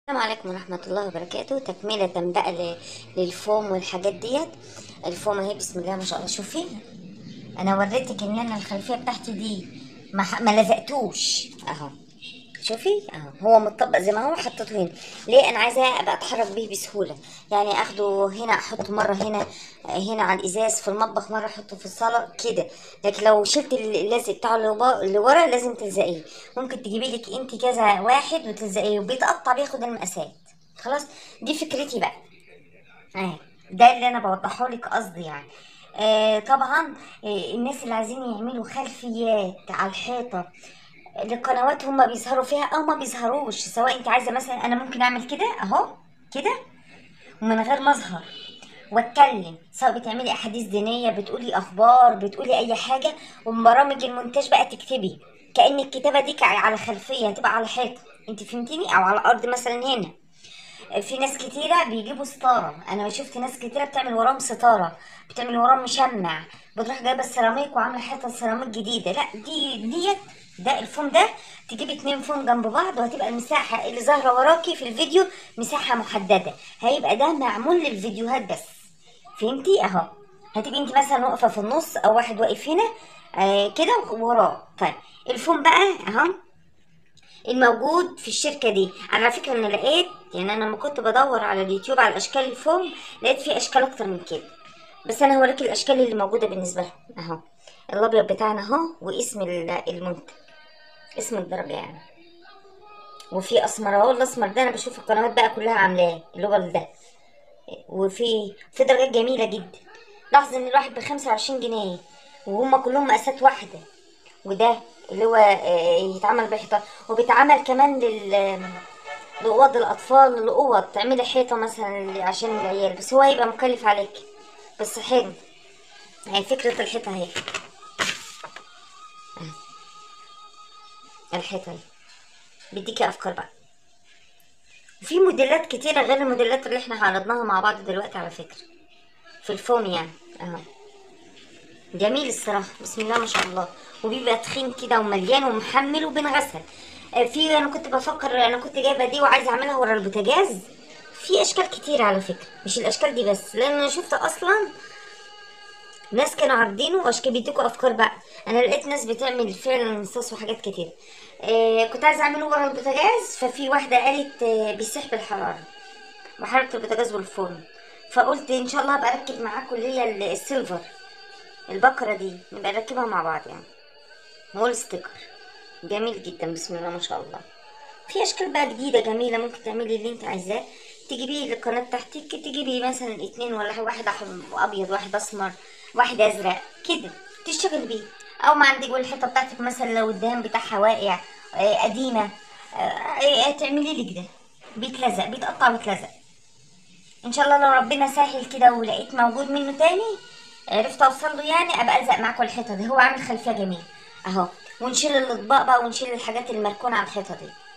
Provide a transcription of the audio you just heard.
السلام عليكم ورحمة الله وبركاته تكملة بقى ل- للفوم والحاجات ديت الفوم اهي بسم الله ما شاء الله شوفي انا وريتك ان انا الخلفية بتاعتي دي ما, ح- ما لزقتوش اهو شوفي اهو هو متطبق زي ما هو حطيته هنا ليه انا عايزاه ابقى اتحرك بيه بسهوله يعني اخده هنا احطه مره هنا هنا على الازاز في المطبخ مره احطه في الصاله كده لكن لو شلت اللزق بتاعه اللي وبا- اللي ورا لازم تلزقيه ممكن تجيبي لك انت كذا واحد وتلزقيه وبيتقطع بياخد المقاسات خلاص دي فكرتي بقى اه ده اللي انا بوضحه لك قصدي يعني آه طبعا آه الناس اللي عايزين يعملوا خلفيات على الحيطه لقنوات هم بيظهروا فيها او ما بيظهروش سواء انت عايزه مثلا انا ممكن اعمل كده اهو كده ومن غير ما اظهر واتكلم سواء بتعملي احاديث دينيه بتقولي اخبار بتقولي اي حاجه ومن برامج المونتاج بقى تكتبي كأن الكتابه دي على خلفيه هتبقى على حيطه انت فهمتيني او على الارض مثلا هنا في ناس كتيرة بيجيبوا ستارة أنا شفت ناس كتيرة بتعمل وراهم ستارة بتعمل وراهم مشمع بتروح جايبة السيراميك وعاملة حيطة سيراميك جديدة لا دي ديت ده الفوم ده تجيب اتنين فوم جنب بعض وهتبقى المساحة اللي ظاهرة وراكي في الفيديو مساحة محددة هيبقى ده معمول للفيديوهات بس فهمتي اهو هتبقي انت مثلا واقفة في النص أو واحد واقف هنا آه كده وراه طيب الفوم بقى اهو الموجود في الشركة دي أنا على فكرة أنا لقيت يعني أنا لما كنت بدور على اليوتيوب على أشكال الفوم لقيت في أشكال أكتر من كده بس أنا هوريك الأشكال اللي موجودة بالنسبة لهم أهو الأبيض بتاعنا أهو واسم ال- المنتج اسم الدرجة يعني وفي أسمر أهو الأسمر ده أنا بشوف القنوات بقى كلها عاملاه اللي هو ده وفي في درجات جميلة جدا لاحظ إن الواحد بخمسة وعشرين جنيه وهما كلهم مقاسات واحدة وده اللي هو آه، يتعمل بحيطة وبيتعمل كمان لل لأوض الأطفال الأوض تعملي حيطة مثلا عشان العيال بس هو هيبقى مكلف عليك بس حلو هي فكرة الحيطة اهي أهي. الحيطة اهي بيديكي أفكار بقى وفي موديلات كتيرة غير الموديلات اللي احنا عرضناها مع بعض دلوقتي على فكرة في الفوم يعني اهو جميل الصراحة بسم الله ما شاء الله وبيبقى تخين كده ومليان ومحمل وبنغسل آه، في انا كنت بفكر انا كنت جايبه دي وعايزه اعملها ورا البوتاجاز في اشكال كتير على فكره مش الاشكال دي بس لان انا شفت اصلا ناس كانوا عارضينه واشكال بيديكوا افكار بقى انا لقيت ناس بتعمل فعلا صوص وحاجات كتير آه كنت عايزه اعمله ورا البوتاجاز ففي واحده قالت آه بيسيح بالحراره بحراره البوتاجاز والفرن فقلت ان شاء الله هبقى اركب معاكم اللي هي ال- السيلفر البكرة دي نبقى نركبها مع بعض يعني وول ستيكر جميل جدا بسم الله ما شاء الله في اشكال بقى جديدة جميلة ممكن تعملي اللي انت عايزاه تجيبيه القناة بتاعتك تجيبي مثلا اتنين ولا واحد أح- ابيض واحد اسمر واحد ازرق كده تشتغل بيه او ما عندك والحيطة بتاعتك مثلا لو الدهان بتاعها واقع آه، قديمة آه، آه، تعملي لك ده بيتلزق بيتقطع ويتلزق ان شاء الله لو ربنا سهل كده ولقيت موجود منه تاني عرفت اوصل له يعني ابقى الزق معاكم الحيطه دي هو عامل خلفيه جميل اهو ونشيل الاطباق بقى ونشيل الحاجات المركونه على الحيطه دي